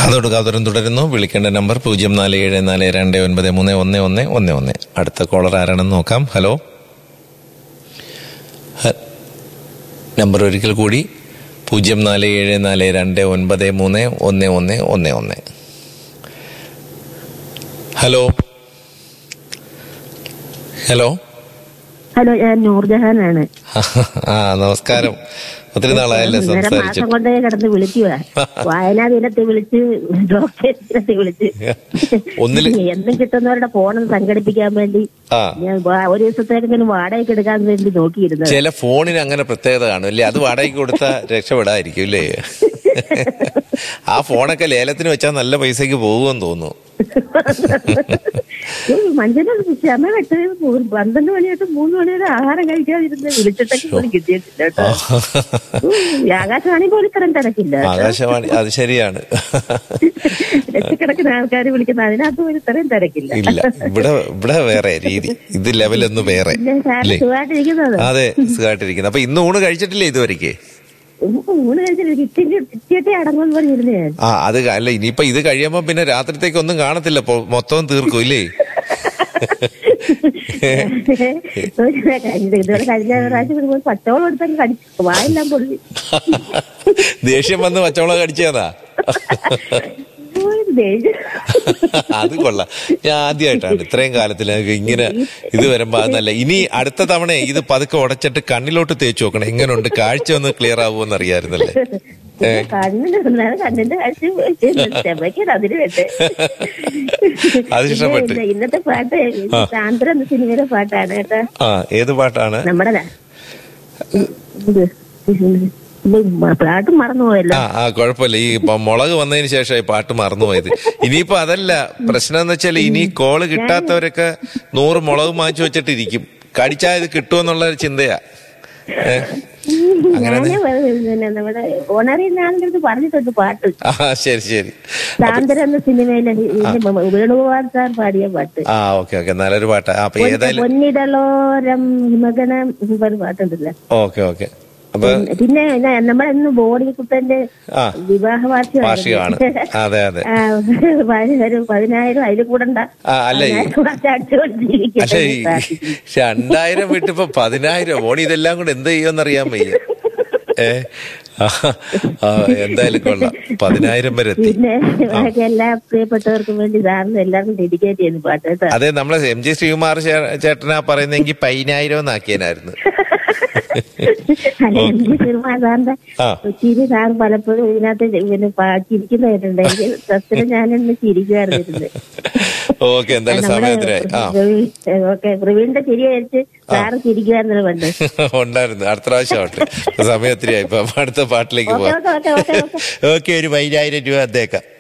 കാതോട് കാതോരം തുടരുന്നു വിളിക്കേണ്ട നമ്പർ പൂജ്യം നാല് ഏഴ് നാല് രണ്ട് ഒൻപത് മൂന്ന് ഒന്ന് ഒന്ന് ഒന്ന് ഒന്ന് അടുത്ത കോളർ ആരാണെന്ന് നോക്കാം ഹലോ ഹ- നമ്പർ ഒരിക്കൽ കൂടി പൂജ്യം നാല് ഏഴ് നാല് രണ്ട് ഒൻപത് മൂന്ന് ഒന്ന് ഒന്ന് ഒന്ന് ഒന്ന് ഹലോ ഹലോ ഹലോ ഞാൻ നൂർജഹാനാണ് ആ നമസ്കാരം ഒത്തിരി നാളായല്ലേ ഒന്നര സംസാരിച്ചു മാസം കൊണ്ടേ കിടന്ന് വിളിക്കുക വായനാ ദിനത്തിൽ വിളിച്ച് ഡോക്ടർ ദിനത്തിൽ വിളിച്ച് ഒന്നില് എന്നും കിട്ടുന്നവരുടെ ഫോൺ സംഘടിപ്പിക്കാൻ വേണ്ടി ആ ഞാൻ വാ- ഒരു ദിവസത്തേക്കെങ്കിലും വാടകയ്ക്ക് എടുക്കാൻ വേണ്ടി നോക്കിയിരുന്നത് ചില ഫോണിന് അങ്ങനെ പ്രത്യേകത കാണും അല്ലേ അത് വാടകയ്ക്ക് കൊടുത്താൽ രക്ഷപ്പെടാതിരിക്കും അല്ലേ ആ ഫോണൊക്കെ ലേലത്തിന് വെച്ചാൽ നല്ല പൈസക്ക് പോകുമെന്ന് തോന്നുന്നു മഞ്ചന ക്ഷമ വെട്ടത് ഒരു പന്ത്രണ്ട് മണിയായിട്ട് മൂന്ന് മണിവരെ ആഹാരം കഴിക്കാതിരുന്ന് വിളിച്ചിട്ടൊക്കെ പോലും കിട്ടിയിട്ടില്ല കേട്ടോ ഉം, ആകാശവാണി പോലും ഇത്രയും തിരക്കില്ല കേട്ടോ. ആകാശവാണി അത് ശരിയാണ് ലക്ഷക്കണക്കിന് ആൾക്കാർ വിളിക്കുന്ന അതിനകത്ത് പോലും ഇത്രയും തിരക്കില്ല ഇല്ല ഇവിടെ ഇവിടെ വേറെ രീതി ഇത് ലെവലൊന്ന് വേറെ പിന്നെ സാറ് അല്ലേ സുഖമായിട്ടിരിക്കുന്നത് അതെ സുഖമായിട്ടിരിക്കുന്നു അപ്പൊ ഇന്ന് ഊണ് കഴിച്ചിട്ടില്ലേ ഇതുവരെയ്ക്ക് ഊണ് കഴിച്ചിട്ട് കിറ്റിന്റെ കിറ്റിയൊക്കെ അടങ്ങുമെന്ന് പറഞ്ഞിരുന്നു ഞാൻ ആ അത് ക- അല്ല ഇനിയിപ്പോ ഇത് കഴിയുമ്പോ പിന്നെ രാത്രിത്തേക്ക് ഒന്നും കാണത്തില്ല പൊ- മൊത്തം തീർക്കും ഇല്ലേ കഴിഞ്ഞ ഇതുപോലെ കഴിഞ്ഞ പ്രാവശ്യം വരുമ്പോൾ പച്ചവളം എടുത്തൊക്കെ കടിച്ചു വായെല്ലാം പൊള്ളി ദേഷ്യം വന്ന് പച്ചമുളക് കടിച്ചതാ ഓ, ഇത് ദേഷ്യം. അത് കൊള്ളാം ഞാൻ ആദ്യമായിട്ടാണ് ഇത്രയും കാലത്തിൽ എനിക്ക് ഇങ്ങനെ ഇത് വരുമ്പോ അത് നല്ല ഇനി അടുത്ത തവണ ഇത് പതുക്കെ ഉടച്ചിട്ട് കണ്ണിലോട്ട് തേച്ച് നോക്കണം എങ്ങനെയുണ്ട് കാഴ്ച ഒന്ന് ക്ലിയർ ആവുമെന്ന് അറിയായിരുന്നല്ലേ ഏ കണ്ണിന് ഒന്നാണ് കണ്ണിന്റെ കാഴ്ച ചെമ്മയ്ക്കത് അതിന് വേണ്ടേ അത് ഇഷ്ടപ്പെട്ടു. പിന്നെ ഇന്നത്തെ പാട്ട് സാന്ദ്ര എന്ന സിനിമയിലെ പാട്ടാണ് കേട്ടോ ആ ഏത് പാട്ടാണ് നമ്മുടെ ഇത് ഇത് പാട്ട് മറന്നുപോയല്ലോ ആ ആ കുഴപ്പമില്ല ഈ പ- മുളക് വന്നതിന് ശേഷം ഈ പാട്ട് മറന്നുപോയത് ഇനിയിപ്പോ അതല്ല പ്രശ്നം എന്ന് വെച്ചാൽ ഇനി കോള് കിട്ടാത്തവരൊക്കെ നൂറ് മുളക് വാങ്ങിച്ചു വെച്ചിട്ടിരിക്കും കടിച്ചാൽ ഇത് കിട്ടുമെന്നുള്ള ഒരു ചിന്തയാ ഏ? അങ്ങനെ ഞാന് പിന്നെ നമ്മുടെ ഓണറിയുന്ന ആളിന്റെ അടുത്ത് പറഞ്ഞിട്ടുണ്ട് പാട്ട് ആ ശരി ശരി സാന്ദ്ര എന്ന സിനിമയിലെ ഇതിന്റെ വേണുഗോപാൽ സാർ പാടിയ പാട്ട് ആ ഓക്കെ ഓക്കെ നല്ലൊരു പാട്ടാ അപ്പൊ ഏതായാലും പൊന്നിടലോരം ഹിമഗണം ഒരു പാട്ടുണ്ടല്ലോ ഓക്കെ ഓക്കെ അപ്പൊ പിന്നെ ന- നമ്മളന്ന് ബോഡി കുട്ടന്റെ ആ വിവാഹ വാർഷികമാണ് അതെ അതെ ഒരു പതിനായിരം അതിൽ കൂടണ്ട ആ അല്ല ഈ- അതിനകത്ത് കുറച്ച് അടിച്ചുകൊണ്ട് ജീവിക്കട്ടെ പക്ഷെ എന്ന് ഈ പ്രാർത്ഥിക്കുന്നു. രണ്ടായിരം വിട്ടിപ്പോ പതിനായിരം ഓണി ഇതെല്ലാം കൂടെ എന്ത് ചെയ്യുമെന്ന് അറിയാൻ വയ്യ ഏ ആ, ആ, എന്തായാലും കൊള്ളാം പതിനായിരം വരെ എത്തി പിന്നെ ബാക്കി എല്ലാ പ്രിയപ്പെട്ടവർക്കും വേണ്ടി സാറിന് എല്ലാവർക്കും ഡെഡിക്കേറ്റ് ചെയ്യുന്നു പാട്ട് കേട്ടോ അതെ നമ്മളെ എം ജി ശ്രീകുമാർ ചേ- ചേട്ടനാ പറയുന്നെങ്കിൽ പതിനായിരം എന്നാക്കിയനായിരുന്നു അല്ല എം ജി ശർമ്മ സാറിന്റെ ആ. ചിരി സാർ പലപ്പോഴും ഇതിനകത്ത് പിന്നെ പാ- ചിരിക്കുന്ന കേട്ടിട്ടുണ്ട് എനിക്ക് സത്യത്തിൽ ഞാനിന്ന് ചിരിക്കുമായിരുന്നിരുന്നത് ഓക്കെ എന്തായാലും സമയത്തിനായി ആ ഓക്കെ പ്രവീണിന്റെ ചിരി കഴിച്ച് സാറ് ചിരിക്കുമായിരുന്നല്ലോ പണ്ട് ഉണ്ടായിരുന്നു അടുത്ത പ്രാവശ്യം ആവട്ടെ സമയത്തിനായി ഇപ്പൊ അടുത്ത പാട്ടിലേക്ക് ഓക്കെ പോവാം okay okay okay okay okay ഒരു പതിനായിരം രൂപ അതേക്കാം